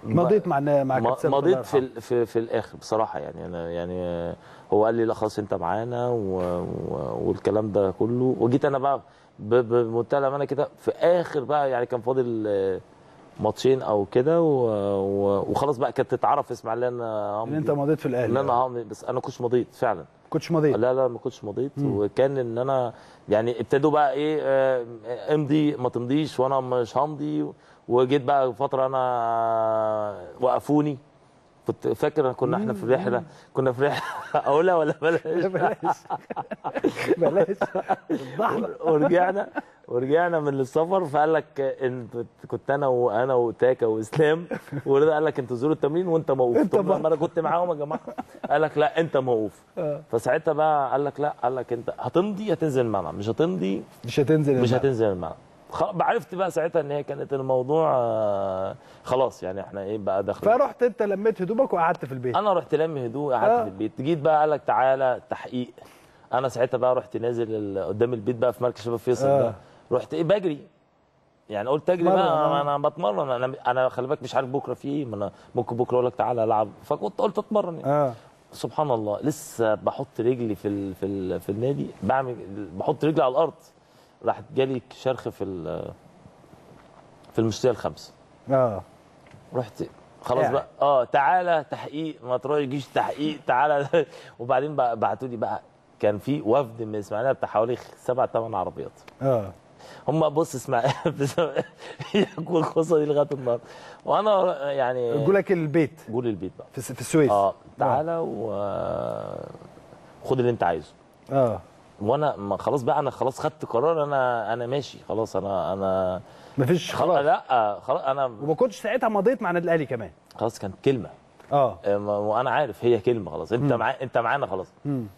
مضيت مع مع ما- كابتن الله مضيت يرحمه. في ال- في في الاخر بصراحه يعني انا يعني آه، هو قال لي لا خلاص انت معانا و... و... والكلام ده كله وجيت انا بقى ب... بمنتهى الامانه كده في اخر بقى يعني كان فاضل آه، ماتشين او كده و... و... وخلاص بقى كانت تتعرف اسماعيليه ان أنا ان همضي. انت مضيت في ان الاهلي انا همضي بس انا كنتش مضيت فعلا كنتش مضيت لا لا ما كنتش مضيت وكان ان انا يعني ابتدوا بقى ايه آه، امضي ما تمضيش وانا مش همضي وجيت بقى فتره انا وقفوني كنت فاكر كنا احنا في رحله كنا في رحله اقولها ولا بلاش بلاش بلاش الضحله ورجعنا ورجعنا من السفر فقال لك انت كنت انا وانا وتاكا واسلام ورضا قال لك انتوا زوروا التمرين وانت موقوف انت طب ما انا كنت معاهم يا جماعه قال لك لا انت موقوف آه. فساعتها بقى قال لك لا قال لك انت هتمضي هتنزل الملعب مش هتمضي مش هتنزل مش الملعب. هتنزل الملعب خ- عرفت بقى ساعتها ان هي كانت الموضوع آه، خلاص يعني احنا ايه بقى داخلين فرحت انت لميت هدومك وقعدت في البيت انا رحت لامي هدوء قعدت آه. في البيت جيت بقى قال لك تعالى تحقيق انا ساعتها بقى رحت نازل ال- قدام البيت بقى في مركز شباب فيصل آه. ده رحت ايه بجري يعني قلت اجري تتمرن، بقى آه. انا, أنا بتمرن انا انا خلي بالك مش عارف بكره في ايه ما انا ممكن بكره اقول لك تعالى العب فكنت قلت اتمرن يعني. اه سبحان الله لسه بحط رجلي في ال في ال في النادي بعمل بحط رجلي على الارض راحت جالي شرخ في ال- في المشتيه الخامسه اه رحت خلاص قاعد. بقى اه تعالى تحقيق ما تجيش تحقيق تعالى وبعدين بقى بعتوا لي بقى كان في وفد من اسماعيليه بتاع حوالي سبع ثمان عربيات اه هم بص اسماعيليه ياكلوا القصه دي لغايه النهارده وانا يعني رجولك البيت قول البيت بقى في, في السويس اه تعالى و خد اللي انت عايزه اه وانا ما خلاص بقى انا خلاص خدت قرار انا انا ماشي خلاص انا انا مفيش خلاص خلاص لا خلاص انا وما كنتش ساعتها مضيت مع النادي الاهلي كمان خلاص كانت كلمه اه آه، ما- وانا عارف هي كلمه خلاص انت مع... انت معانا خلاص مم.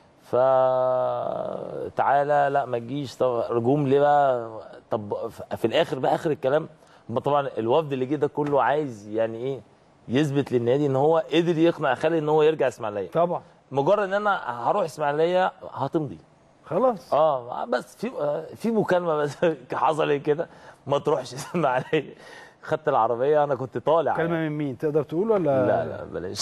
فتعالى لا ما تجيش طب رجوم ليه بقى طب في الاخر بقى اخر الكلام هم طبعا الوفد اللي جه ده كله عايز يعني ايه يثبت للنادي ان هو قدر يقنع خالد ان هو يرجع اسماعيليه طبعا مجرد ان انا هروح اسماعيليه هتمضي خلاص اه بس في آه، في مكالمه بس حصلت كده ما تروحش اسماعيليه خدت العربيه انا كنت طالع كلمه يعني. من مين تقدر تقول ولا لا لا بلاش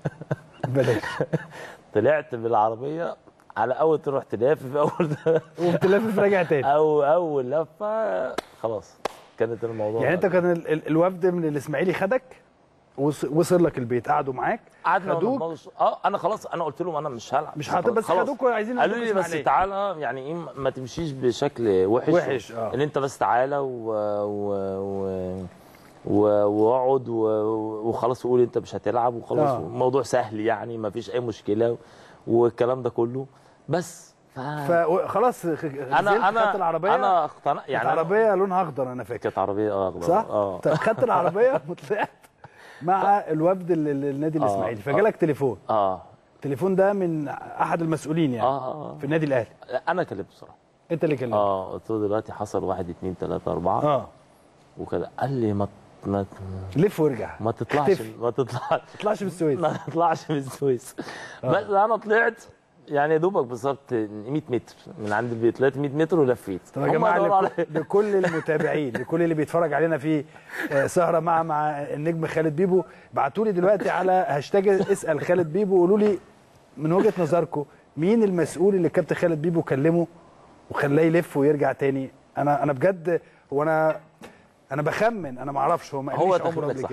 بلاش طلعت بالعربيه على اول تروح تلف في اول وبتلفف راجع تاني او اول لفه خلاص كانت الموضوع يعني انت كان ال- ال- الوفد من الاسماعيلي خدك وص- وصل لك البيت قعدوا معاك قعدنا خدوك ونتناقش. اه انا خلاص انا قلت لهم انا مش هلعب مش هت- بس خلاص. خدوك وعايزين قالوا ياخدوك لي بس إسماعيلية. تعالى يعني ايه ما تمشيش بشكل وحش وحش، آه. ان انت بس تعالى و و و و- واقعد و- وخلاص وقول انت مش هتلعب وخلاص آه. الموضوع سهل يعني ما فيش اي مشكله والكلام ده كله بس ف... فخلاص خ- انا انا خدت العربيه انا اقتنعت يعني يعني أنا- العربيه لونها اخضر انا فاكر كانت عربيه اه اخضر صح؟ اه طب خدت العربيه وطلعت مع الوفد ال- ال- النادي آه. الاسماعيلي فجالك تليفون اه التليفون ده من احد المسؤولين يعني اه, آه. في النادي الاهلي لا، انا كلمته بصراحه انت اللي كلمته اه قلت له دلوقتي حصل واحد اتنين تلاته اربعه اه وكده قال لي ما ما لف وارجع ما تطلعش اختفي. ما تطلعش ما تطلعش من السويس ما تطلعش من السويس بس انا طلعت يعني يا دوبك بالظبط 100 متر من عند البيت طلعت 100 متر ولفيت طب يا هم جماعه دوروا لكل, عليا. لكل المتابعين لكل اللي بيتفرج علينا في آه، سهره مع مع النجم خالد بيبو ابعتوا لي دلوقتي على هاشتاج اسال خالد بيبو قولوا لي من وجهه نظركم مين المسؤول اللي كابتن خالد بيبو كلمه وخلاه يلف ويرجع تاني انا انا بجد هو انا انا بخمن انا ما اعرفش هو ما هو قاليش عمره تخمينك قبل صح.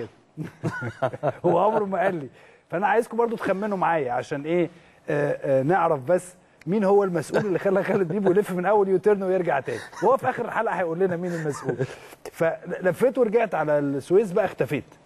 كده هو عمره ما قال لي فانا عايزكم برضو تخمنوا معايا عشان ايه آه آه نعرف بس مين هو المسؤول اللي خلى خالد بيبو يلف من اول يوتيرن ويرجع تاني وهو في اخر الحلقه هيقول لنا مين المسؤول فلفيت ورجعت على السويس بقى اختفيت